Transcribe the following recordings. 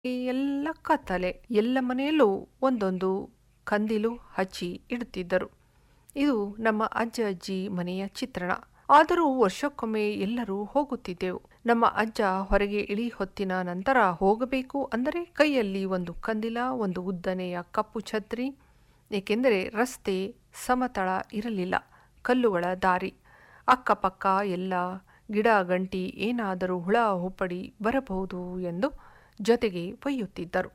ಈ ಎಲ್ಲ ಕತ್ತಲೆ ಎಲ್ಲ ಮನೆಯಲ್ಲೂ ಒಂದೊಂದು ಕಂದಿಲು ಹಚ್ಚಿ ಇಡುತ್ತಿದ್ದರು ಇದು ನಮ್ಮ ಅಜ್ಜ ಅಜ್ಜಿ ಮನೆಯ ಚಿತ್ರಣ ಆದರೂ ವರ್ಷಕ್ಕೊಮ್ಮೆ ಎಲ್ಲರೂ ಹೋಗುತ್ತಿದ್ದೆವು ನಮ್ಮ ಅಜ್ಜ ಹೊರಗೆ ಇಳಿ ಹೊತ್ತಿನ ನಂತರ ಹೋಗಬೇಕು ಅಂದರೆ ಕೈಯಲ್ಲಿ ಒಂದು ಕಂದಿಲ ಒಂದು ಉದ್ದನೆಯ ಕಪ್ಪು ಛತ್ರಿ ಏಕೆಂದರೆ ರಸ್ತೆ ಸಮತಳ ಇರಲಿಲ್ಲ ಕಲ್ಲುಗಳ ದಾರಿ ಅಕ್ಕಪಕ್ಕ ಎಲ್ಲ ಗಿಡ ಗಂಟಿ ಏನಾದರೂ ಹುಳ ಹುಪ್ಪಡಿ ಬರಬಹುದು ಎಂದು ಜೊತೆಗೆ ಒಯ್ಯುತ್ತಿದ್ದರು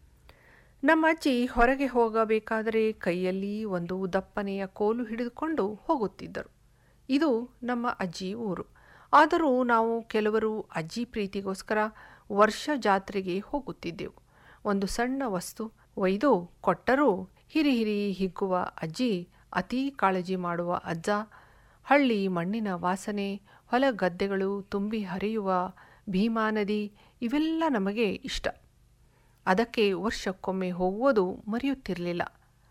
ನಮ್ಮ ಅಜ್ಜಿ ಹೊರಗೆ ಹೋಗಬೇಕಾದರೆ ಕೈಯಲ್ಲಿ ಒಂದು ದಪ್ಪನೆಯ ಕೋಲು ಹಿಡಿದುಕೊಂಡು ಹೋಗುತ್ತಿದ್ದರು ಇದು ನಮ್ಮ ಅಜ್ಜಿ ಊರು ಆದರೂ ನಾವು ಕೆಲವರು ಅಜ್ಜಿ ಪ್ರೀತಿಗೋಸ್ಕರ ವರ್ಷ ಜಾತ್ರೆಗೆ ಹೋಗುತ್ತಿದ್ದೆವು ಒಂದು ಸಣ್ಣ ವಸ್ತು ಒಯ್ದು ಕೊಟ್ಟರೂ ಹಿರಿ ಹಿರಿ ಹಿಗ್ಗುವ ಅಜ್ಜಿ ಅತೀ ಕಾಳಜಿ ಮಾಡುವ ಅಜ್ಜ ಹಳ್ಳಿ ಮಣ್ಣಿನ ವಾಸನೆ ಹೊಲ ಗದ್ದೆಗಳು ತುಂಬಿ ಹರಿಯುವ ಭೀಮಾ ನದಿ ಇವೆಲ್ಲ ನಮಗೆ ಇಷ್ಟ ಅದಕ್ಕೆ ವರ್ಷಕ್ಕೊಮ್ಮೆ ಹೋಗುವುದು ಮರೆಯುತ್ತಿರಲಿಲ್ಲ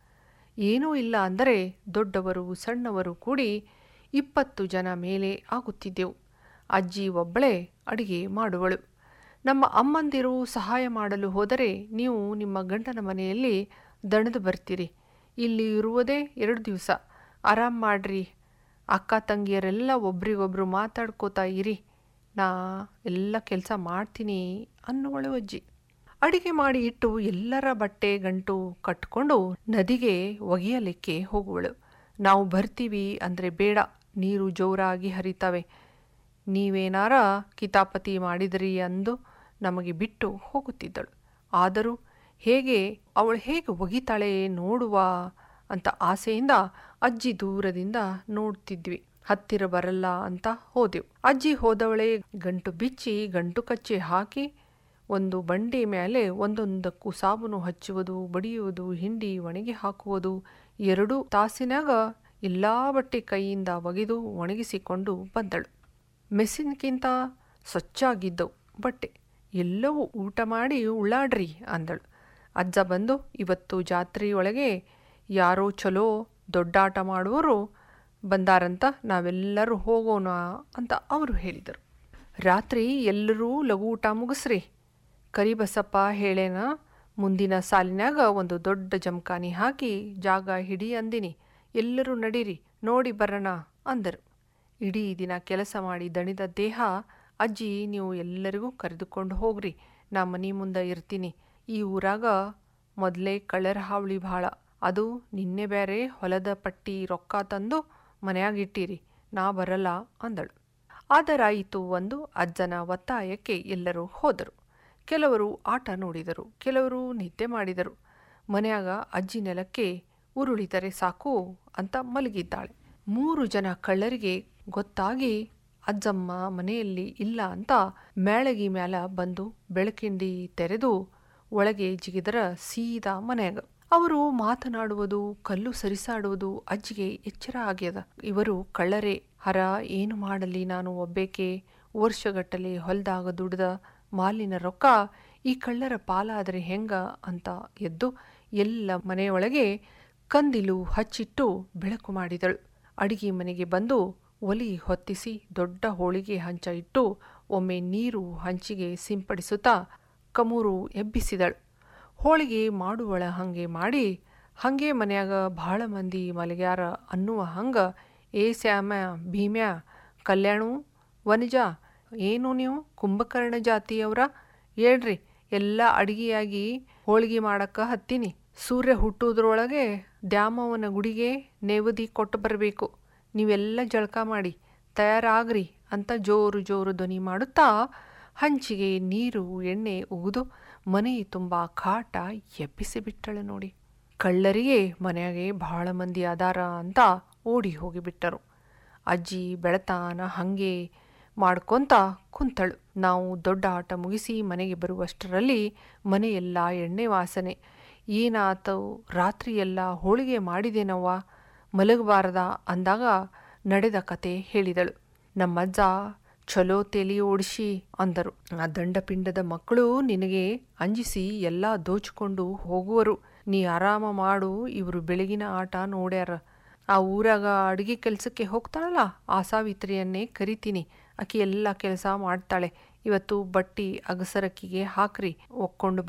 ಏನೂ ಇಲ್ಲ ಅಂದರೆ ದೊಡ್ಡವರು ಸಣ್ಣವರು ಕೂಡಿ ಇಪ್ಪತ್ತು ಜನ ಮೇಲೆ ಆಗುತ್ತಿದ್ದೆವು ಅಜ್ಜಿ ಒಬ್ಬಳೇ ಅಡಿಗೆ ಮಾಡುವಳು ನಮ್ಮ ಅಮ್ಮಂದಿರು ಸಹಾಯ ಮಾಡಲು ಹೋದರೆ ನೀವು ನಿಮ್ಮ ಗಂಡನ ಮನೆಯಲ್ಲಿ ದಣದು ಬರ್ತೀರಿ ಇಲ್ಲಿ ಇರುವುದೇ ಎರಡು ದಿವಸ ಆರಾಮ್ ಮಾಡ್ರಿ ಅಕ್ಕ ತಂಗಿಯರೆಲ್ಲ ಒಬ್ರಿಗೊಬ್ರು ಮಾತಾಡ್ಕೋತಾ ಇರಿ ನಾ ಎಲ್ಲ ಕೆಲಸ ಮಾಡ್ತೀನಿ ಅನ್ನುವಳು ಅಜ್ಜಿ ಅಡಿಗೆ ಮಾಡಿ ಇಟ್ಟು ಎಲ್ಲರ ಬಟ್ಟೆ ಗಂಟು ಕಟ್ಕೊಂಡು ನದಿಗೆ ಒಗೆಯಲಿಕ್ಕೆ ಹೋಗುವಳು ನಾವು ಬರ್ತೀವಿ ಅಂದರೆ ಬೇಡ ನೀರು ಜೋರಾಗಿ ಹರಿತವೆ ನೀವೇನಾರ ಕಿತಾಪತಿ ಮಾಡಿದ್ರಿ ಅಂದು ನಮಗೆ ಬಿಟ್ಟು ಹೋಗುತ್ತಿದ್ದಳು ಆದರೂ ಹೇಗೆ ಅವಳು ಹೇಗೆ ಒಗಿತಾಳೆ ನೋಡುವ ಅಂತ ಆಸೆಯಿಂದ ಅಜ್ಜಿ ದೂರದಿಂದ ನೋಡ್ತಿದ್ವಿ ಹತ್ತಿರ ಬರಲ್ಲ ಅಂತ ಹೋದೆವು ಅಜ್ಜಿ ಹೋದವಳೆ ಗಂಟು ಬಿಚ್ಚಿ ಗಂಟು ಕಚ್ಚಿ ಹಾಕಿ ಒಂದು ಬಂಡಿ ಮೇಲೆ ಒಂದೊಂದಕ್ಕೂ ಸಾಬೂನು ಹಚ್ಚುವುದು ಬಡಿಯುವುದು ಹಿಂಡಿ ಒಣಗಿ ಹಾಕುವುದು ಎರಡು ತಾಸಿನಾಗ ಎಲ್ಲ ಬಟ್ಟೆ ಕೈಯಿಂದ ಒಗೆದು ಒಣಗಿಸಿಕೊಂಡು ಬಂದಳು ಮೆಸ್ಸಿನ್ಗಿಂತ ಸ್ವಚ್ಛಾಗಿದ್ದವು ಬಟ್ಟೆ ಎಲ್ಲವೂ ಊಟ ಮಾಡಿ ಉಳ್ಳಾಡ್ರಿ ಅಂದಳು ಅಜ್ಜ ಬಂದು ಇವತ್ತು ಜಾತ್ರೆಯೊಳಗೆ ಯಾರೋ ಚಲೋ ದೊಡ್ಡಾಟ ಮಾಡುವವರು ಬಂದಾರಂತ ನಾವೆಲ್ಲರೂ ಹೋಗೋಣ ಅಂತ ಅವರು ಹೇಳಿದರು ರಾತ್ರಿ ಎಲ್ಲರೂ ಲಘು ಊಟ ಮುಗಿಸ್ರಿ ಕರಿಬಸಪ್ಪ ಹೇಳೇನ ಮುಂದಿನ ಸಾಲಿನಾಗ ಒಂದು ದೊಡ್ಡ ಜಮಖಾನಿ ಹಾಕಿ ಜಾಗ ಹಿಡಿ ಅಂದಿನಿ ಎಲ್ಲರೂ ನಡೀರಿ ನೋಡಿ ಬರೋಣ ಅಂದರು ಇಡೀ ದಿನ ಕೆಲಸ ಮಾಡಿ ದಣಿದ ದೇಹ ಅಜ್ಜಿ ನೀವು ಎಲ್ಲರಿಗೂ ಕರೆದುಕೊಂಡು ಹೋಗ್ರಿ ನಾ ಮನೆ ಮುಂದೆ ಇರ್ತೀನಿ ಈ ಊರಾಗ ಮೊದಲೇ ಕಳ್ಳರ ಹಾವಳಿ ಭಾಳ ಅದು ನಿನ್ನೆ ಬೇರೆ ಹೊಲದ ಪಟ್ಟಿ ರೊಕ್ಕ ತಂದು ಮನೆಯಾಗಿಟ್ಟಿರಿ ನಾ ಬರಲ್ಲ ಅಂದಳು ಆದರಾಯಿತು ಒಂದು ಅಜ್ಜನ ಒತ್ತಾಯಕ್ಕೆ ಎಲ್ಲರೂ ಹೋದರು ಕೆಲವರು ಆಟ ನೋಡಿದರು ಕೆಲವರು ನಿದ್ದೆ ಮಾಡಿದರು ಮನೆಯಾಗ ಅಜ್ಜಿ ನೆಲಕ್ಕೆ ಉರುಳಿದರೆ ಸಾಕು ಅಂತ ಮಲಗಿದ್ದಾಳೆ ಮೂರು ಜನ ಕಳ್ಳರಿಗೆ ಗೊತ್ತಾಗಿ ಅಜ್ಜಮ್ಮ ಮನೆಯಲ್ಲಿ ಇಲ್ಲ ಅಂತ ಮೇಳಗಿ ಮ್ಯಾಲ ಬಂದು ಬೆಳಕಿಂಡಿ ತೆರೆದು ಒಳಗೆ ಜಿಗಿದರ ಸೀದಾ ಮನೆಯಾಗ ಅವರು ಮಾತನಾಡುವುದು ಕಲ್ಲು ಸರಿಸಾಡುವುದು ಅಜ್ಜಿಗೆ ಎಚ್ಚರ ಆಗ್ಯದ ಇವರು ಕಳ್ಳರೇ ಹರ ಏನು ಮಾಡಲಿ ನಾನು ಒಬ್ಬೇಕೆ ವರ್ಷಗಟ್ಟಲೆ ಹೊಲ್ದಾಗ ದುಡ್ದ ಮಾಲಿನ ರೊಕ್ಕ ಈ ಕಳ್ಳರ ಪಾಲಾದರೆ ಹೆಂಗ ಅಂತ ಎದ್ದು ಎಲ್ಲ ಮನೆಯೊಳಗೆ ಕಂದಿಲು ಹಚ್ಚಿಟ್ಟು ಬೆಳಕು ಮಾಡಿದಳು ಅಡಿಗೆ ಮನೆಗೆ ಬಂದು ಒಲಿ ಹೊತ್ತಿಸಿ ದೊಡ್ಡ ಹೋಳಿಗೆ ಹಂಚ ಇಟ್ಟು ಒಮ್ಮೆ ನೀರು ಹಂಚಿಗೆ ಸಿಂಪಡಿಸುತ್ತಾ ಕಮೂರು ಎಬ್ಬಿಸಿದಳು ಹೋಳಿಗೆ ಮಾಡುವಳ ಹಂಗೆ ಮಾಡಿ ಹಂಗೆ ಮನ್ಯಾಗ ಭಾಳ ಮಂದಿ ಮಲಗ್ಯಾರ ಅನ್ನುವ ಹಂಗ ಏ ಸ್ಯಾಮ ಭೀಮ್ಯಾ ಕಲ್ಯಾಣು ವನಜ ಏನು ನೀವು ಕುಂಭಕರ್ಣ ಜಾತಿಯವರ ಹೇಳ್ರಿ ಎಲ್ಲ ಅಡಿಗೆಯಾಗಿ ಹೋಳಿಗೆ ಮಾಡಕ್ಕ ಹತ್ತೀನಿ ಸೂರ್ಯ ಹುಟ್ಟುವುದ್ರೊಳಗೆ ದ್ಯಾಮವ್ವನ ಗುಡಿಗೆ ನೇವದಿ ಕೊಟ್ಟು ಬರಬೇಕು ನೀವೆಲ್ಲ ಜಳಕ ಮಾಡಿ ತಯಾರಾಗ್ರಿ ಅಂತ ಜೋರು ಜೋರು ಧ್ವನಿ ಮಾಡುತ್ತಾ ಹಂಚಿಗೆ ನೀರು ಎಣ್ಣೆ ಉಗಿದು ಮನೆ ತುಂಬ ಕಾಟ ಎಬ್ಬಿಸಿಬಿಟ್ಟಳು ನೋಡಿ ಕಳ್ಳರಿಗೆ ಮನೆಯಾಗೆ ಬಹಳ ಮಂದಿ ಅದಾರ ಅಂತ ಓಡಿ ಹೋಗಿಬಿಟ್ಟರು ಅಜ್ಜಿ ಬೆಳತಾನ ಹಂಗೆ ಮಾಡ್ಕೊಂತ ಕುಂತಳು ನಾವು ದೊಡ್ಡ ಆಟ ಮುಗಿಸಿ ಮನೆಗೆ ಬರುವಷ್ಟರಲ್ಲಿ ಮನೆಯೆಲ್ಲ ಎಣ್ಣೆ ವಾಸನೆ ಏನಾತು ರಾತ್ರಿಯೆಲ್ಲ ಹೋಳಿಗೆ ಮಾಡಿದೇನವ್ವ ಮಲಗಬಾರದ ಅಂದಾಗ ನಡೆದ ಕತೆ ಹೇಳಿದಳು ನಮ್ಮಜ್ಜ ಚಲೋ ತೆಲಿ ಓಡಿಸಿ ಅಂದರು ಆ ದಂಡಪಿಂಡದ ಮಕ್ಕಳು ನಿನಗೆ ಅಂಜಿಸಿ ಎಲ್ಲ ದೋಚಿಕೊಂಡು ಹೋಗುವರು ನೀ ಆರಾಮ ಮಾಡು ಇವರು ಬೆಳಗಿನ ಆಟ ನೋಡ್ಯಾರ ಆ ಊರಾಗ ಅಡುಗೆ ಕೆಲಸಕ್ಕೆ ಹೋಗ್ತಾಳಲ್ಲ ಆ ಸಾವಿತ್ರಿಯನ್ನೇ ಕರಿತೀನಿ ಆಕಿ ಎಲ್ಲ ಕೆಲಸ ಮಾಡ್ತಾಳೆ ಇವತ್ತು ಬಟ್ಟಿ ಅಗಸರಕ್ಕಿಗೆ ಹಾಕ್ರಿ ಒಕ್ಕೊಂಡು